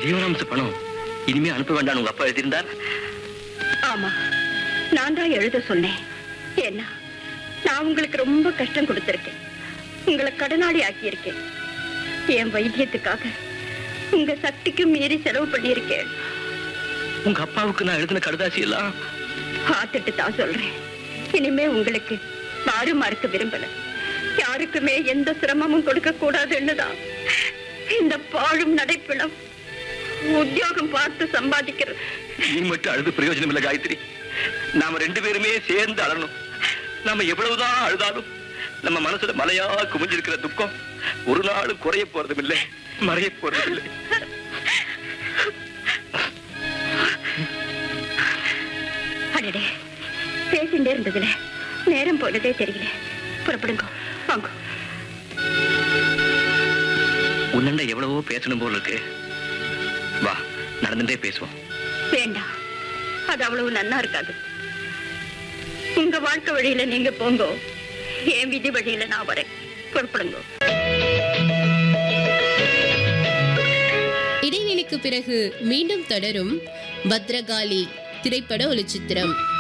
ஜீவனாம்ச பணம் இனிமே அனுப்ப வேண்டாம் உங்க அப்பா எழுதியிருந்தார் ஆமா நான் தான் எழுத சொன்னேன் ஏன்னா நான் உங்களுக்கு ரொம்ப கஷ்டம் கொடுத்திருக்கேன் உங்களை கடனாளி ஆக்கியிருக்கேன் என் வைத்தியத்துக்காக உங்க சக்திக்கு மீறி செலவு பண்ணியிருக்கேன் உங்க அப்பாவுக்கு நான் எழுதின கடுதாசி எல்லாம் பார்த்துட்டு தான் சொல்றேன் இனிமே உங்களுக்கு யாரும் மறக்க விரும்பல யாருக்குமே எந்த சிரமமும் கொடுக்க கூடாதுன்னுதான் இந்த பாழும் நடைப்பிணம் உத்தியோகம் பார்த்து சம்பாதிக்கிறது நீ மட்டும் அழுது பிரயோஜனம் இல்ல காயத்ரி நாம ரெண்டு பேருமே சேர்ந்து அழணும் நாம எவ்வளவுதான் அழுதாலும் நம்ம மனசுல மலையா குமிஞ்சிருக்கிற துக்கம் ஒரு நாள் குறைய போறதும் இல்லை மறைய போறதும் இல்லை அடடே பேசிட்டே இருந்ததுல நேரம் போனதே தெரியல புறப்படுங்க வாங்க உன்னண்ட எவ்வளவோ பேசணும் போல இருக்கு வா நடந்துட்டே பேசுவோம் வேண்டாம் அது அவ்வளவு நன்னா இருக்காது உங்க வாழ்க்கை வழியில நீங்க போங்க என் விதி வழியில நான் வரேன் புறப்படுங்க இடைவெளிக்கு பிறகு மீண்டும் தொடரும் பத்ரகாளி திரைப்பட ஒளிச்சித்திரம்